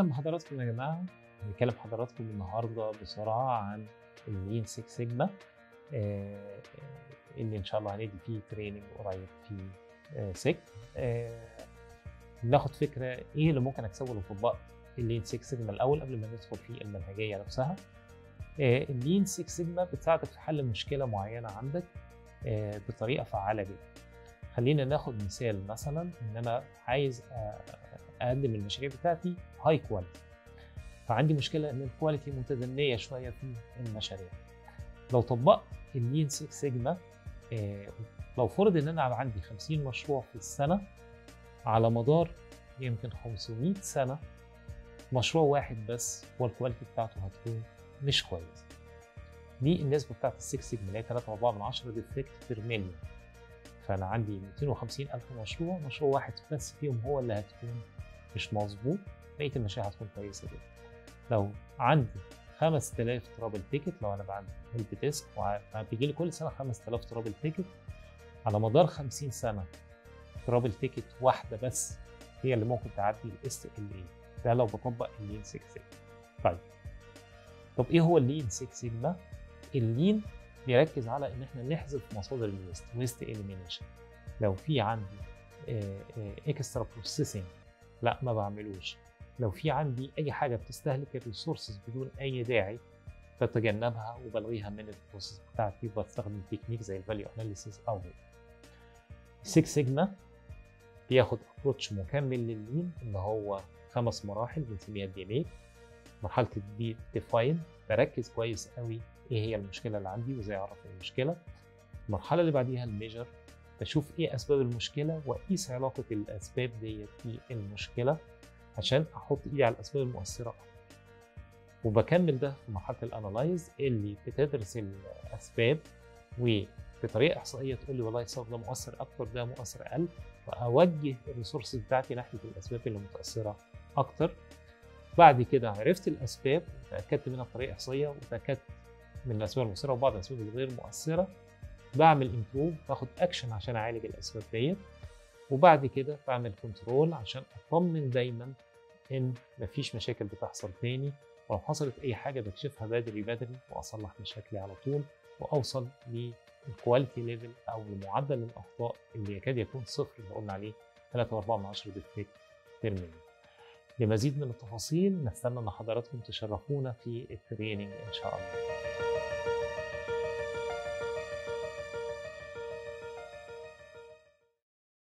اهلا بحضراتكم يا جماعه هنكلم حضراتكم النهارده بسرعه عن اللين 6 سيجما آه، اللي ان شاء الله هندي فيه تريننج قريب في آه، سيك آه، ناخد فكره ايه اللي ممكن اكسبه لطباق اللين 6 سيجما الاول قبل ما ندخل في المنهجيه نفسها آه، اللين 6 سيجما بتساعدك في حل مشكله معينه عندك آه، بطريقه فعاله جدا خلينا ناخد مثال مثلا ان انا عايز آه، اقدم المشاريع بتاعتي هاي كواليتي فعندي مشكله ان الكواليتي متدنيه شويه في المشاريع لو طبقت اللين 6 سيجما آه، لو فرض ان انا عندي 50 مشروع في السنه على مدار يمكن 500 سنه مشروع واحد بس هو الكواليتي بتاعته هتكون مش كويس دي النسبه بتاعت ال 6 سيجما اللي هي 3.4 من 10 ديفكت بير مليون فانا عندي 250 الف مشروع مشروع واحد بس فيهم هو اللي هتكون مش مظبوط بقيه المشاريع هتكون كويسه جدا لو عندي 5000 ترابل تيكت لو انا بعمل هيلب ديسك وبيجي لي كل سنه 5000 ترابل تيكت على مدار 50 سنه ترابل تيكت واحده بس هي اللي ممكن تعدي الاس ال اي ده لو بطبق اللين 6 سيجما طيب طب ايه هو اللين 6 سيجما اللين بيركز على ان احنا نحذف مصادر الويست ويست اليمينيشن لو في عندي اكسترا بروسيسنج لا ما بعملوش لو في عندي اي حاجه بتستهلك الريسورسز بدون اي داعي بتجنبها وبلغيها من البروسيس بتاعتي وبستخدم تكنيك زي الفاليو اناليسيس او غيره 6 سيجما بياخد ابروتش مكمل لللين اللي هو خمس مراحل بنسميها الديميك مرحله الدي ديفاين بركز كويس قوي ايه هي المشكله اللي عندي وازاي اعرف المشكله المرحله اللي بعديها الميجر بشوف ايه اسباب المشكله واقيس علاقه الاسباب ديت بالمشكله عشان احط ايدي على الاسباب المؤثره اكتر وبكمل ده في مرحله الانالايز اللي بتدرس الاسباب وبطريقه احصائيه تقول لي والله السبب ده مؤثر اكتر ده مؤثر اقل فاوجه الريسورسز بتاعتي ناحيه الاسباب اللي متاثره اكتر بعد كده عرفت الاسباب وتاكدت منها بطريقه احصائيه وتاكدت من الاسباب المؤثره وبعض الاسباب الغير مؤثره بعمل امبروف باخد اكشن عشان اعالج الاسباب ديت وبعد كده بعمل كنترول عشان اطمن دايما ان مفيش مشاكل بتحصل تاني ولو حصلت اي حاجه بكشفها بدري بدري واصلح مشاكلي على طول واوصل للكواليتي ليفل او لمعدل الاخطاء اللي يكاد يكون صفر اللي قلنا عليه 3.4 من 10 ديفكت بير مليون لمزيد من التفاصيل نستنى ان حضراتكم تشرفونا في التريننج ان شاء الله